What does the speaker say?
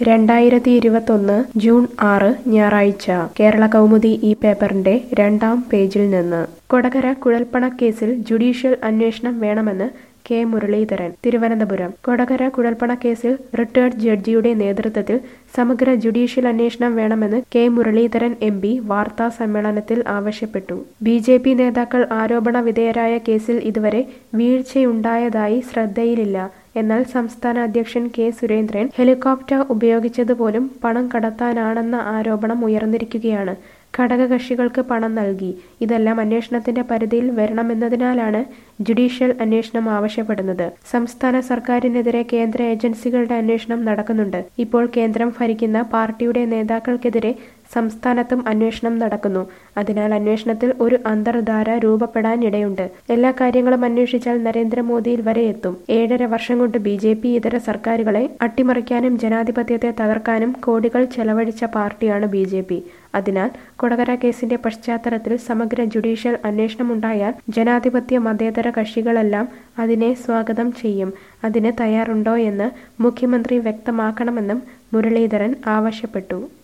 രണ്ടായിരത്തി ഇരുപത്തൊന്ന് ജൂൺ ആറ് ഞായറാഴ്ച കേരള കൗമുദി ഈ പേപ്പറിന്റെ രണ്ടാം പേജിൽ നിന്ന് കൊടകര കുഴൽപ്പണക്കേസിൽ ജുഡീഷ്യൽ അന്വേഷണം വേണമെന്ന് കെ മുരളീധരൻ തിരുവനന്തപുരം കൊടകര കുഴൽപ്പണക്കേസിൽ റിട്ടയർഡ് ജഡ്ജിയുടെ നേതൃത്വത്തിൽ സമഗ്ര ജുഡീഷ്യൽ അന്വേഷണം വേണമെന്ന് കെ മുരളീധരൻ എം പി വാർത്താ സമ്മേളനത്തിൽ ആവശ്യപ്പെട്ടു ബി ജെ പി നേതാക്കൾ ആരോപണ വിധേയരായ കേസിൽ ഇതുവരെ വീഴ്ചയുണ്ടായതായി ശ്രദ്ധയിലില്ല എന്നാൽ സംസ്ഥാന അധ്യക്ഷൻ കെ സുരേന്ദ്രൻ ഹെലികോപ്റ്റർ ഉപയോഗിച്ചതുപോലും പണം കടത്താനാണെന്ന ആരോപണം ഉയർന്നിരിക്കുകയാണ് ഘടകകക്ഷികൾക്ക് പണം നൽകി ഇതെല്ലാം അന്വേഷണത്തിന്റെ പരിധിയിൽ വരണമെന്നതിനാലാണ് ജുഡീഷ്യൽ അന്വേഷണം ആവശ്യപ്പെടുന്നത് സംസ്ഥാന സർക്കാരിനെതിരെ കേന്ദ്ര ഏജൻസികളുടെ അന്വേഷണം നടക്കുന്നുണ്ട് ഇപ്പോൾ കേന്ദ്രം ഭരിക്കുന്ന പാർട്ടിയുടെ നേതാക്കൾക്കെതിരെ സംസ്ഥാനത്തും അന്വേഷണം നടക്കുന്നു അതിനാൽ അന്വേഷണത്തിൽ ഒരു അന്തർധാര രൂപപ്പെടാനിടയുണ്ട് എല്ലാ കാര്യങ്ങളും അന്വേഷിച്ചാൽ നരേന്ദ്രമോദിയിൽ വരെ എത്തും ഏഴര വർഷം കൊണ്ട് ബി ജെ പി ഇതര സർക്കാരുകളെ അട്ടിമറിക്കാനും ജനാധിപത്യത്തെ തകർക്കാനും കോടികൾ ചെലവഴിച്ച പാർട്ടിയാണ് ബി ജെ പി അതിനാൽ കൊടകര കേസിന്റെ പശ്ചാത്തലത്തിൽ സമഗ്ര ജുഡീഷ്യൽ അന്വേഷണമുണ്ടായാൽ ജനാധിപത്യ മതേതര കക്ഷികളെല്ലാം അതിനെ സ്വാഗതം ചെയ്യും അതിന് തയ്യാറുണ്ടോ എന്ന് മുഖ്യമന്ത്രി വ്യക്തമാക്കണമെന്നും മുരളീധരൻ ആവശ്യപ്പെട്ടു